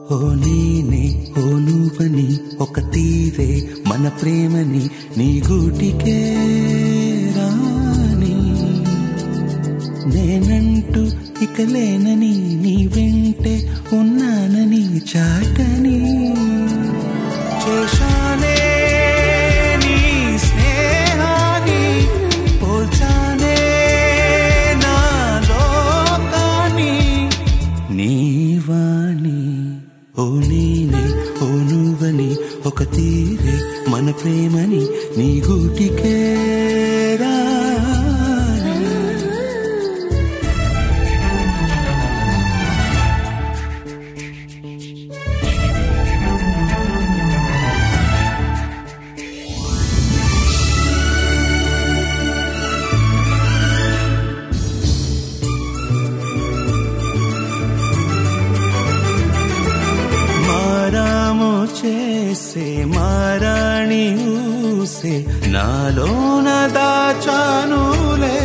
ఓ నేనే ఓ నువ్వని ఒక తీరే మన ప్రేమని నీ గూటికే రాని నేనంటూ ఇక లేనని నీ వెంటే ఉన్నానని చాటని చేశానే నీ స్నేహాన్ని పోల్చానే నా లోకాన్ని నీవాణి ఓ నేనే ఓ నువ్వని ఒక తీరే మన ప్రేమని నీ గూటికే రాని మారాము చేసే మారాణి ఊసే నాలోన దాచానులే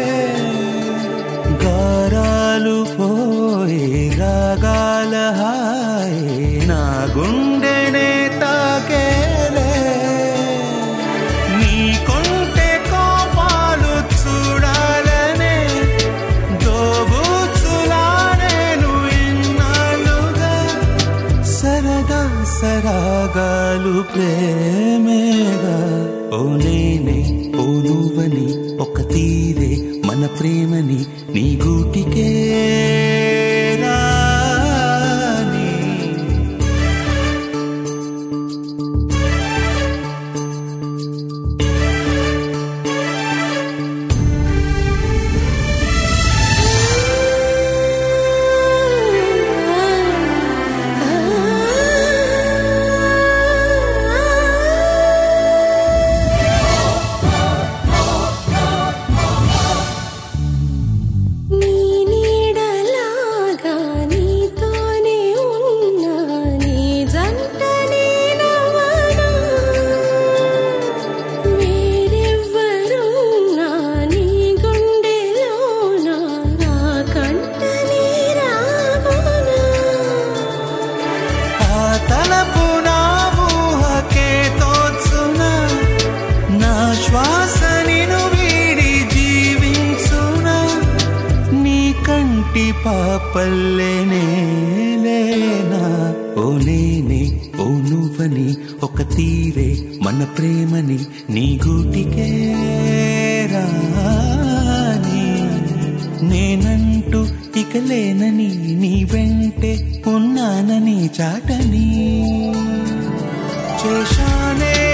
గారాలు పోయి రాగాల హాయ్ నా గుండెనే తాకేలే నీ కొంటే కోపాలు చూడాలనే దోబూచులాడేను ఇన్నాళ్ళుగా సరదా సరాగాలు ప్రేమేగా ఓ నేనే ఓ నువ్వని ఒక తీరే మన ప్రేమని నీ గూటికే రాని నీ నీడలాగా నీతోనే ఉన్నా నీ జంట నేనవనా వేరెవ్వరున్నా నీ గుండెలోన నా కంట నీరాగునా ఆ తలపు నా ఊహకే తోచునా నా శ్వాస నిను వీడి జీవించునా నీ కంటి పాపల్లేనే లేనా ఓ నేనే ఓ నువ్వని ఒక తీరే మన ప్రేమని నీ గూటికే రాని నేనంటూ ఇక లేనని నీ వెంటే ఉన్నానని చాటని చేశానే